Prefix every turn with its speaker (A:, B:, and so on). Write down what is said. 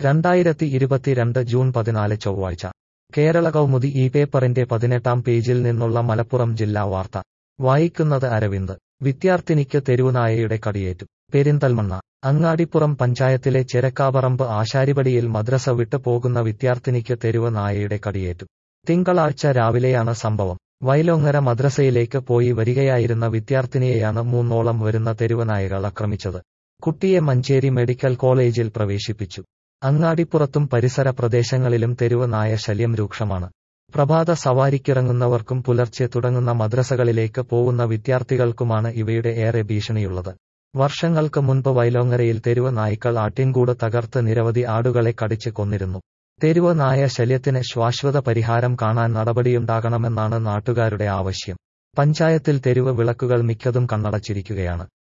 A: രണ്ടായിരത്തി ഇരുപത്തിരണ്ട് ജൂൺ പതിനാല് ചൊവ്വാഴ്ച കേരള കൗമുദി ഈ പേപ്പറിന്റെ പതിനെട്ടാം പേജിൽ നിന്നുള്ള മലപ്പുറം ജില്ലാ വാർത്ത വായിക്കുന്നത് അരവിന്ദ് വിദ്യാർത്ഥിനിക്ക് തെരുവുനായയുടെ കടിയേറ്റു പെരിന്തൽമണ്ണ അങ്ങാടിപ്പുറം പഞ്ചായത്തിലെ ചെരക്കാപറമ്പ് ആശാരിപടിയിൽ മദ്രസ വിട്ട് പോകുന്ന വിദ്യാർത്ഥിനിക്ക് തെരുവ് നായയുടെ കടിയേറ്റു തിങ്കളാഴ്ച രാവിലെയാണ് സംഭവം വൈലോങ്ങര മദ്രസയിലേക്ക് പോയി വരികയായിരുന്ന വിദ്യാർത്ഥിനിയെയാണ് മൂന്നോളം വരുന്ന തെരുവ് നായകൾ ആക്രമിച്ചത് കുട്ടിയെ മഞ്ചേരി മെഡിക്കൽ കോളേജിൽ പ്രവേശിപ്പിച്ചു അങ്ങാടിപ്പുറത്തും പരിസര പ്രദേശങ്ങളിലും തെരുവ് നായ ശല്യം രൂക്ഷമാണ് പ്രഭാത സവാരിക്കിറങ്ങുന്നവർക്കും പുലർച്ചെ തുടങ്ങുന്ന മദ്രസകളിലേക്ക് പോകുന്ന വിദ്യാർത്ഥികൾക്കുമാണ് ഇവയുടെ ഏറെ ഭീഷണിയുള്ളത് വർഷങ്ങൾക്ക് മുൻപ് വൈലോങ്ങരയിൽ തെരുവ് നായ്ക്കൾ ആട്ടിൻകൂട് തകർത്ത് നിരവധി ആടുകളെ കടിച്ച് കൊന്നിരുന്നു തെരുവ് നായ ശല്യത്തിന് ശാശ്വത പരിഹാരം കാണാൻ നടപടിയുണ്ടാകണമെന്നാണ് നാട്ടുകാരുടെ ആവശ്യം പഞ്ചായത്തിൽ തെരുവ് വിളക്കുകൾ മിക്കതും കണ്ണടച്ചിരിക്കുകയാണ്